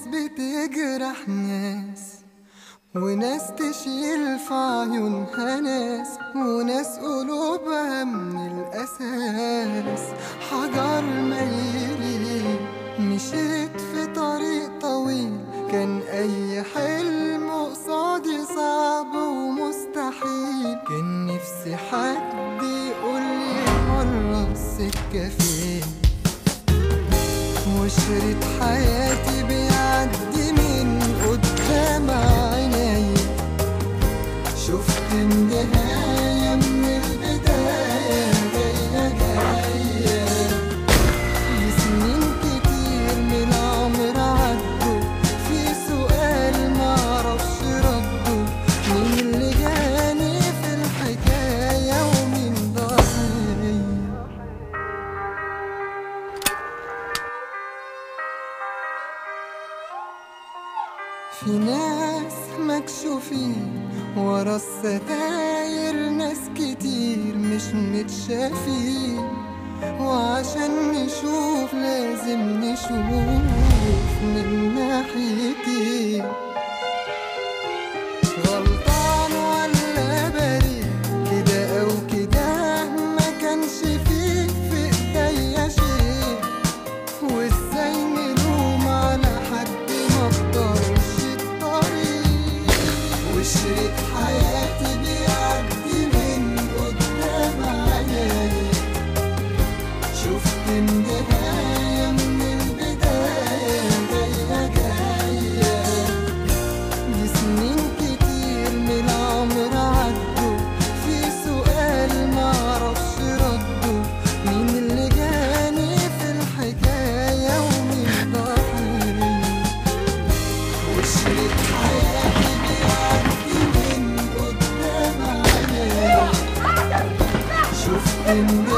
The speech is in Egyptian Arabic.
بتجرح ناس وناس تشيل في عيونها ناس وناس قلوبها من الأساس حجر ميلين مشيت في طريق طويل كان أي حلم قصادي صعب ومستحيل كان نفسي حد يقولي مرة السكة فين وشريط حياتي بيعدي من قدام عيني شفت النهاية من البداية جاية جاية سنين كتير من العمر عدوا في سؤال معرفش رده مين اللي جاني في الحكاية ومين ضحية في ناس مكشوفين ورا الستاير ناس كتير مش متشافين وعشان نشوف لازم نشوف من ناحيتين غلطان ولا بريء كده او كده ما كانش فيه في ايديا شيء وازاي نلوم على حد ما اختارش الطريق وشريط حياتي بيعدي من قدام عيني شفت النهاية من البداية جاية جاية دي سنين كتير من العمر عدوا في سؤال معرفش رده مين اللي جاني في الحكاية ومين ضحية وشريط حياتي بيعدي من قدام عيني شفت النهاية